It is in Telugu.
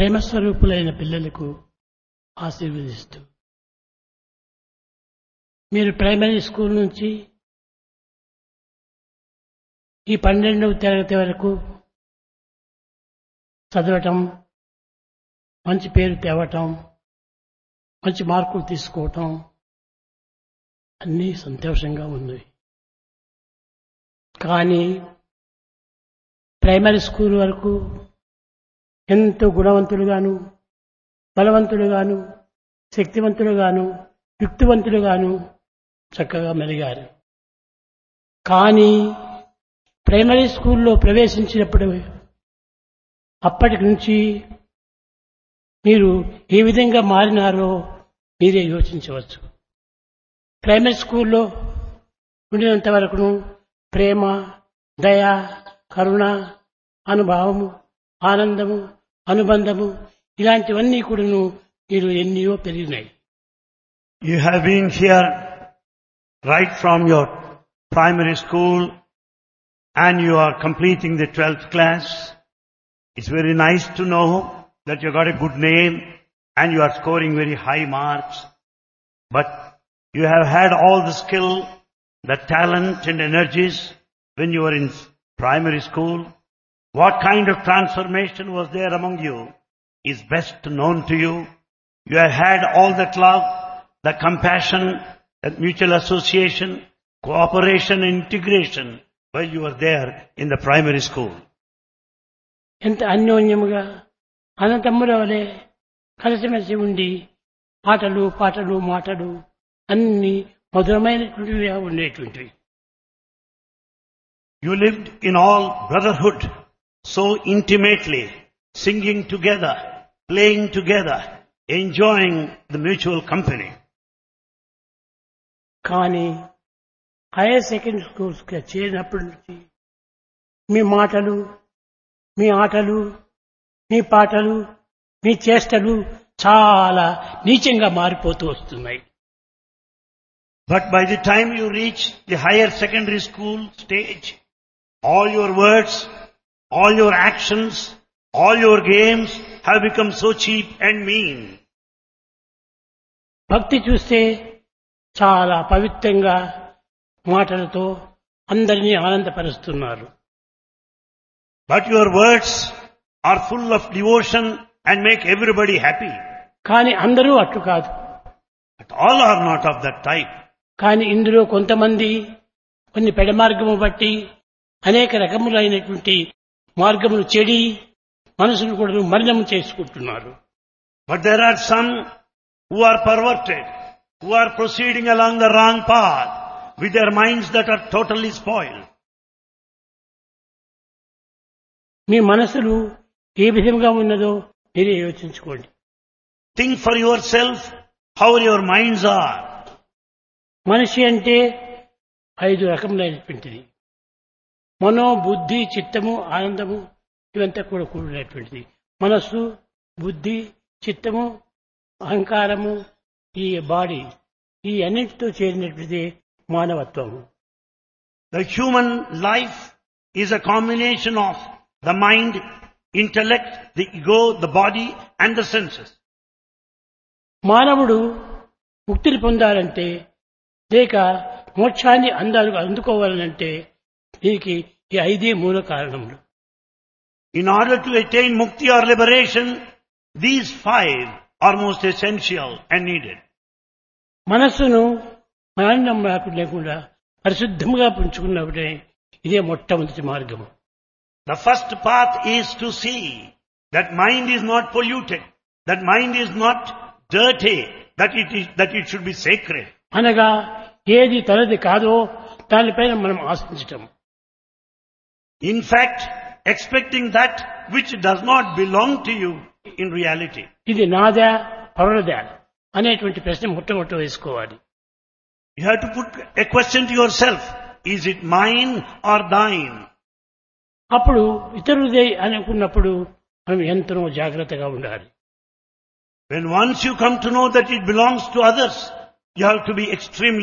ప్రేమస్వరూపులైన పిల్లలకు ఆశీర్వదిస్తూ మీరు ప్రైమరీ స్కూల్ నుంచి ఈ పన్నెండవ తరగతి వరకు చదవటం మంచి పేరు తేవటం మంచి మార్కులు తీసుకోవటం అన్నీ సంతోషంగా ఉంది కానీ ప్రైమరీ స్కూల్ వరకు ఎంతో గుణవంతులుగాను బలవంతులుగాను శక్తివంతులుగాను యుక్తివంతులుగాను చక్కగా మెలిగారు కానీ ప్రైమరీ స్కూల్లో ప్రవేశించినప్పుడు అప్పటి నుంచి మీరు ఏ విధంగా మారినారో మీరే యోచించవచ్చు ప్రైమరీ స్కూల్లో ఉండినంత వరకును ప్రేమ దయ కరుణ అనుభావము ఆనందము అనుబంధము ఇలాంటివన్నీ కూడాను మీరు ఎన్నో పెరిగినాయి You have been here right from your primary school and you are completing the 12th class. It's very nice to know that you got a good name and you are scoring very high marks. But you have had all the skill, the talent and energies when you were in primary school. What kind of transformation was there among you is best known to you. You have had all that love, the compassion, that mutual association, cooperation and integration while you were there in the primary school. ఎంత అన్యోన్యముగా అన్నతమ్ముల వలె కలిసిమెలిసి ఉండి ఆటలు పాటలు మాటలు అన్ని మధురమైనటువంటివిగా ఉండేటువంటివి You lived in all brotherhood so intimately, singing together, playing together, enjoying the mutual company. కానీ హైయర్ సెకండరీ స్కూల్స్కి చేరినప్పటి నుంచి మీ మాటలు మీ ఆటలు మీ పాటలు మీ చేష్టలు చాలా నీచంగా మారిపోతూ వస్తున్నాయి But by the time you reach the higher secondary school stage, all your words, all your actions, all your games have become so cheap and mean. భక్తి చూస్తే చాలా పవిత్రంగా మాటలతో అందరినీ ఆనందపరుస్తున్నారు But your words are full of devotion and make everybody happy. కానీ అందరూ అట్లు కాదు But all are not of that type. కానీ ఇందులో కొంతమంది కొన్ని పెడమార్గము బట్టి అనేక రకములైనటువంటి మార్గములు చెడి మనసును కూడా మలినము చేసుకుంటున్నారు But there are some who are perverted, who are proceeding along the wrong path with their minds that are totally spoiled. మీ మనసులు ఏ విధంగా ఉన్నదో మీరే యోచించుకోండి Think for yourself how your minds are. మనిషి అంటే ఐదు రకములైనటువంటిది మనో బుద్ధి చిత్తము ఆనందము ఇవంతా కూడా కూడినటువంటిది మనస్సు బుద్ధి చిత్తము అహంకారము ఈ బాడీ ఈ అన్నింటితో చేరినటువంటిది మానవత్వము The human life is a combination of the mind, intellect, the ego, the body and the senses. మానవుడు ముక్తిని పొందాలంటే లేక మోక్షాన్ని అందాలు అందుకోవాలనంటే దీనికి ఈ ఐదే మూల కారణములు In order to attain mukti or liberation, these five are most essential and needed. మనస్సును మాలిన్యం లేకుండా పరిశుద్ధముగా పుంచుకున్నప్పుడే ఇదే మొట్టమొదటి మార్గము The first path is to see that mind is not polluted, that mind is not dirty, that it is, that it should be sacred. అనగా ఏది తనది కాదో దానిపైన మనం ఆశించటం In fact, expecting that which does not belong to you in reality. ఇది నాదా పరులదా అనేటువంటి ప్రశ్న మొట్టమొదట వేసుకోవాలి You have to put a question to yourself. Is it mine or thine? అప్పుడు ఇతరులదే అనుకున్నప్పుడు మనం ఎంతనో జాగ్రత్తగా ఉండాలి When once you come to know that it belongs to others, you have to be extremely